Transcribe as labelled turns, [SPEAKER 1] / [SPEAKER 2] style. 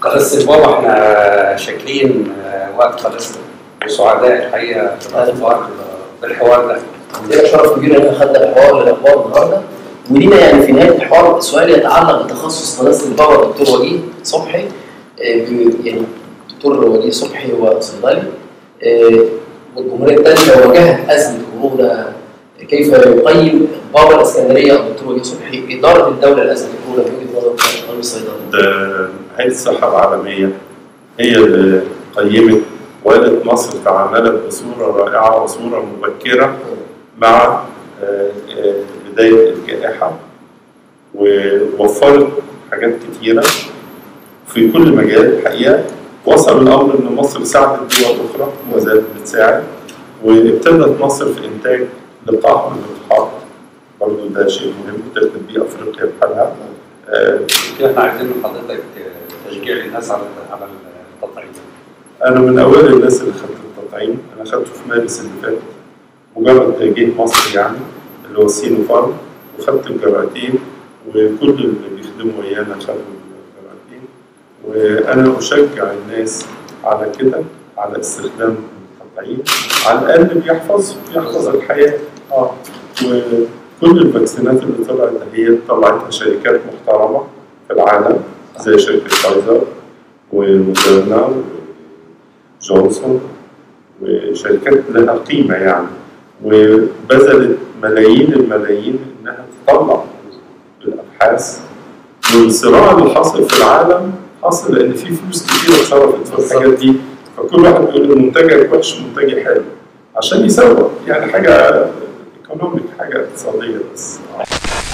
[SPEAKER 1] قداسة البابا احنا شاكرين آه، وقت قداسة وسعداء الحقيقة بالحوار بالحوار ده
[SPEAKER 2] عندنا شرف كبير ان احنا خدنا الحوار للاخبار النهارده ولينا يعني في نهايه الحوار سؤال يتعلق بتخصص قداسه البابا الدكتور وجيه صبحي آه، ب- يعني الدكتور وجيه صبحي هو صيدلي آه، والجمهوريه الثالثه واجهت ازمه كورونا كيف يقيم بابا الاسكندريه او الدكتور وجيه صبحي اداره الدوله لازمه كورونا من وجهه نظر كشغال صيدلي
[SPEAKER 3] ده هيئة الصحة العالمية هي اللي قيمت وقالت مصر تعاملت بصورة رائعة وصورة مبكرة مع آه، آه، بداية الجائحة ووفرت حاجات كتيرة في كل مجال الحقيقة وصل الأمر إن مصر ساعدت دول أخرى وما زالت بتساعد وابتدت مصر في إنتاج لقاح من اللقاحات برضه ده شيء مهم ابتدت بيه أفريقيا بحالها آه،
[SPEAKER 1] كده احنا عايزين من حضرتك تشجيع الناس على على التطعيم
[SPEAKER 3] أنا من أوائل الناس اللي خدت التطعيم، أنا خدته في مارس اللي فات مجرد جيت مصر يعني اللي هو سينو فارم وخدت الجرعتين وكل اللي بيخدموا ويانا خدوا الجرعتين وأنا أشجع الناس على كده على استخدام التطعيم على الأقل بيحفظ بيحفظ الحياة اه وكل الفاكسينات اللي طلعت هي طلعتها شركات محترمة في العالم زي شركة فايزر وموديرنا وجونسون وشركات لها قيمة يعني وبذلت ملايين الملايين إنها تطلع بالأبحاث والصراع اللي حاصل في العالم حاصل لأن في فلوس كتيرة اتصرفت في الحاجات دي فكل واحد بيقول إن منتجك وحش منتجي حلو عشان يسوق يعني حاجة ايكونوميك حاجة اقتصادية بس